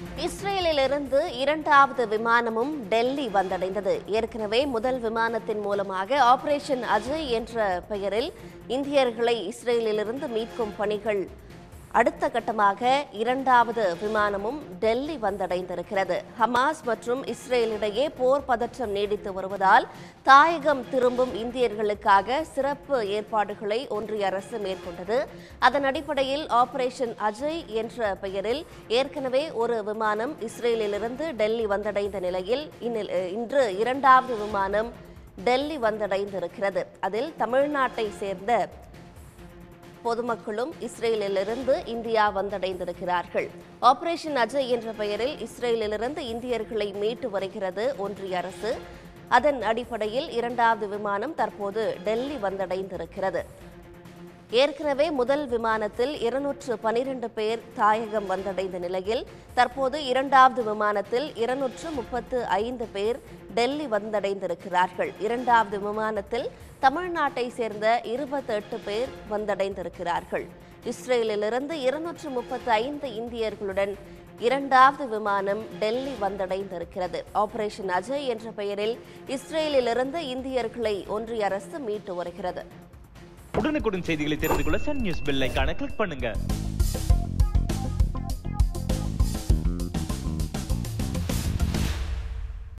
இஸ்ரேலிலிருந்து இரண்டாவது விமானமும் டெல்லி வந்தடைந்தது ஏற்கனவே முதல் விமானத்தின் மூலமாக ஆபரேஷன் அஜய் என்ற பெயரில் இந்தியர்களை இஸ்ரேலிலிருந்து மீட்கும் பணிகள் அடுத்த கட்டமாக இரண்டாவது விமானமும் டெல்லி வந்தடைந்திருக்கிறது ஹமாஸ் மற்றும் இஸ்ரேலிடையே போர் பதற்றம் நீடித்து வருவதால் தாயகம் திரும்பும் இந்தியர்களுக்காக சிறப்பு ஏற்பாடுகளை ஒன்றிய அரசு மேற்கொண்டது அதன் அடிப்படையில் ஆபரேஷன் அஜய் என்ற பெயரில் ஏற்கனவே ஒரு விமானம் இஸ்ரேலிலிருந்து டெல்லி வந்தடைந்த நிலையில் இந்நில- இன்று இரண்டாவது விமானம் டெல்லி வந்தடைந்திருக்கிறது அதில் தமிழ்நாட்டை சேர்ந்த பொதுமக்களும் இஸ்ரேலிலிருந்து இந்தியா வந்தடைந்திருக்கிறார்கள் ஆபரேஷன் அஜய் என்ற பெயரில் இஸ்ரேலிலிருந்து இந்தியர்களை மீட்டு வருகிறது ஒன்றிய அரசு அதன் அடிப்படையில் இரண்டாவது விமானம் தற்போது டெல்லி வந்தடைந்திருக்கிறது ஏற்கனவே முதல் விமானத்தில் இருநூற்று பனிரெண்டு பேர் தாயகம் வந்தடைந்த நிலையில் தற்போது இரண்டாவது விமானத்தில் இருநூற்று முப்பத்து ஐந்து பேர் டெல்லி வந்தடைந்திருக்கிறார்கள் இரண்டாவது விமானத்தில் தமிழ்நாட்டை சேர்ந்த இருபத்தெட்டு பேர் வந்தடைந்திருக்கிறார்கள் இஸ்ரேலிலிருந்து இருநூற்று முப்பத்து ஐந்து இந்தியர்களுடன் இரண்டாவது விமானம் டெல்லி வந்தடைந்திருக்கிறது ஆபரேஷன் அஜய் என்ற பெயரில் இஸ்ரேலிலிருந்து இந்தியர்களை ஒன்றிய அரசு மீட்டு வருகிறது உடனுக்குடன் செய்திகளை தெரிந்து கொள்ள சன் நியூஸ் பெல் ஐகானை கிளிக் பண்ணுங்க